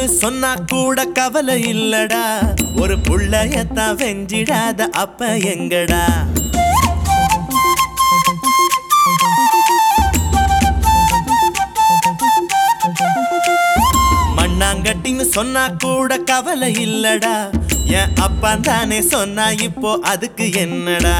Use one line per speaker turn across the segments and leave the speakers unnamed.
சொன்னா கூட கவலை இல்லடா ஒரு புள்ளையத்தான் வெஞ்சிடாத அப்ப எங்கடா மண்ணாங்கட்டின்னு சொன்னா கூட கவலை இல்லடா என் அப்பா தானே சொன்னா இப்போ அதுக்கு என்னடா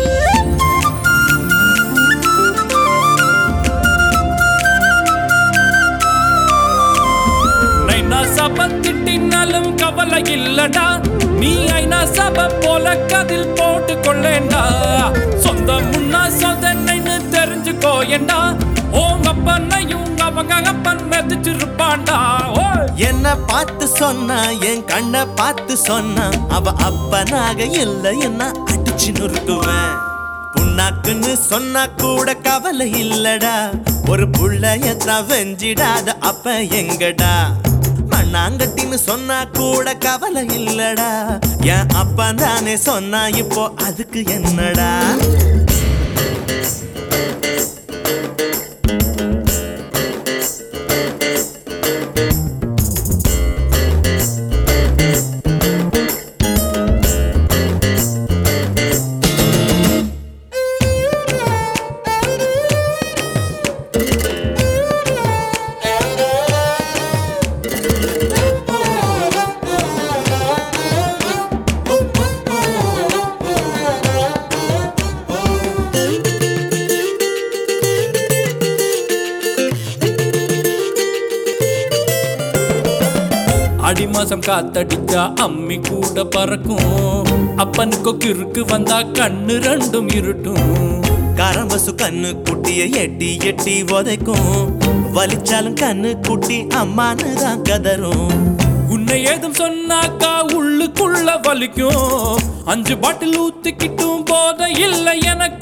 நைனா சப திட்டினாலும் கவலை இல்லடா நீ ஐநா சப போல கதில் போட்டு கொள்ளேண்டா சொந்த முன்னா சொதனைன்னு தெரிஞ்சுக்கோயண்டா உங்க அப்பனையும் அவங்க அப்பன் மெதிச்சிருப்பான்டா ஓய்
என்ன பார்த்து சொன்னா என் கண்ணை பார்த்து சொன்னா அவ அப்பனாக இல்லை என்ன அடிச்சு நொறுக்குவேன் புண்ணாக்குன்னு சொன்னா கூட கவலை இல்லடா ஒரு புள்ளையத்தான் வெஞ்சிடாத அப்ப எங்கடா மண்ணாங்கட்டின்னு சொன்னா கூட கவலை இல்லடா என் அப்பா தானே சொன்னா இப்போ அதுக்கு என்னடா
அடி மாசம் காத்தடிச்சா அம்மி கூட பறக்கும் அப்பனுக்கு கிறுக்கு வந்தா கண்ணு ரெண்டும் இருட்டும்
கரம்பசு கண்ணு குட்டிய எட்டி எட்டி உதைக்கும் வலிச்சாலும் கண்ணு குட்டி அம்மான்னு தான் கதரும்
உன்னை ஏதும் சொன்னாக்கா உள்ளுக்குள்ள வலிக்கும் அஞ்சு பாட்டில் ஊத்திக்கிட்டும் போத இல்லை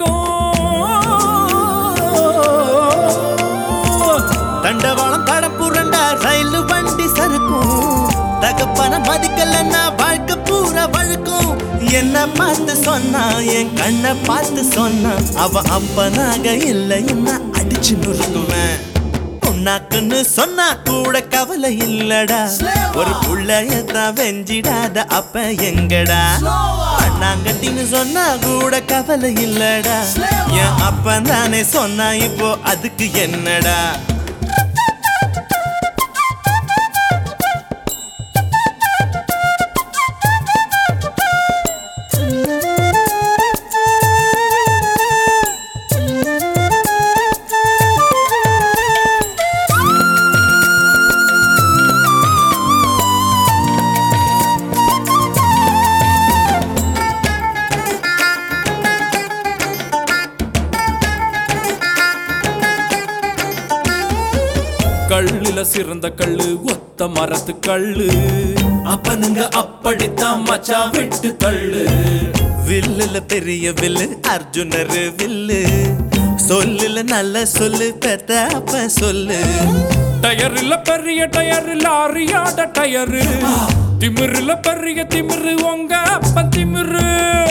எனக்கும்
தண்டவாளம் தடப்புரண்டா ரயில் வண்டி சறுக்கும் தகப்பன மதிக்கலன்னா வாழ்க்கை பூரா வழுக்கும் என்ன பார்த்து சொன்னா என் கண்ணை பார்த்து சொன்னா அவ அப்பனாக இல்லை என்ன அடிச்சு நொறுக்குவேன் உன்னாக்குன்னு சொன்னா கூட கவலை இல்லடா ஒரு புள்ளையத்தான் வெஞ்சிடாத அப்ப எங்கடா அண்ணாங்கட்டின்னு சொன்னா கூட கவலை இல்லடா என் அப்பன் தானே சொன்னா இப்போ அதுக்கு என்னடா
கல்லுல சிறந்த கல்லு ஒத்த மரத்து கல்லு அப்பனுங்க அப்படித்தான் மச்சான் விட்டு தள்ளு
வில்லுல பெரிய வில்லு அர்ஜுனர் வில்லு சொல்லுல நல்ல சொல்லு பெத்த அப்ப சொல்லு
டயர்ல பெரிய டயர் லாரியாட டயரு திமிருல பெரிய திமிரு உங்க அப்பன் திமிரு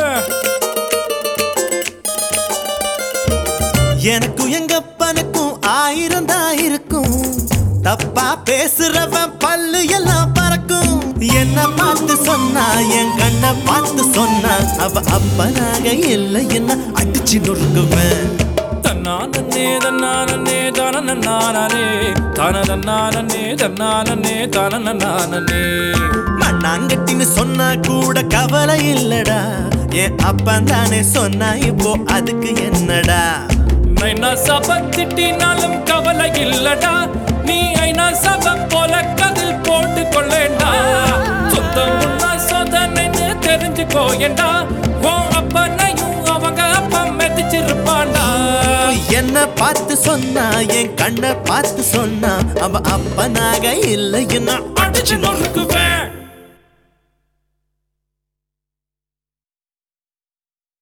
எனக்கும் எங்க அப்பனுக்கும் ஆயிரம் தான் இருக்கும் தப்பா பேசுறவன் பல்லு எல்லாம் பறக்கும் என்ன பார்த்து சொன்னா என் கண்ணை பார்த்து சொன்னா அவ அப்பனாக இல்லை என்ன அடிச்சு நொறுக்குவேன்
தன்னானே தன்னானே தானே தானதன்னானே தன்னானே தானே
மண்ணாங்கட்டின்னு சொன்னா கூட கவலை இல்லடா என் அப்பன் தானே சொன்னா இப்போ அதுக்கு என்னடா
நைனா சப திட்டினாலும் கவலை இல்லடா நீ ஐநா சப போல கதில் போட்டு கொள்ளேண்டா சொந்தம் உன்னா சொதனைன்னு தெரிஞ்சுக்கோயண்டா உன் அப்பனையும் அவங்க அப்பா மெதிச்சிருப்பான்டா
என்ன பார்த்து சொன்னா என் கண்ணை பார்த்து சொன்னா அவ அப்பனாக இல்லை என்ன
அடிச்சு நொறுக்குவேன்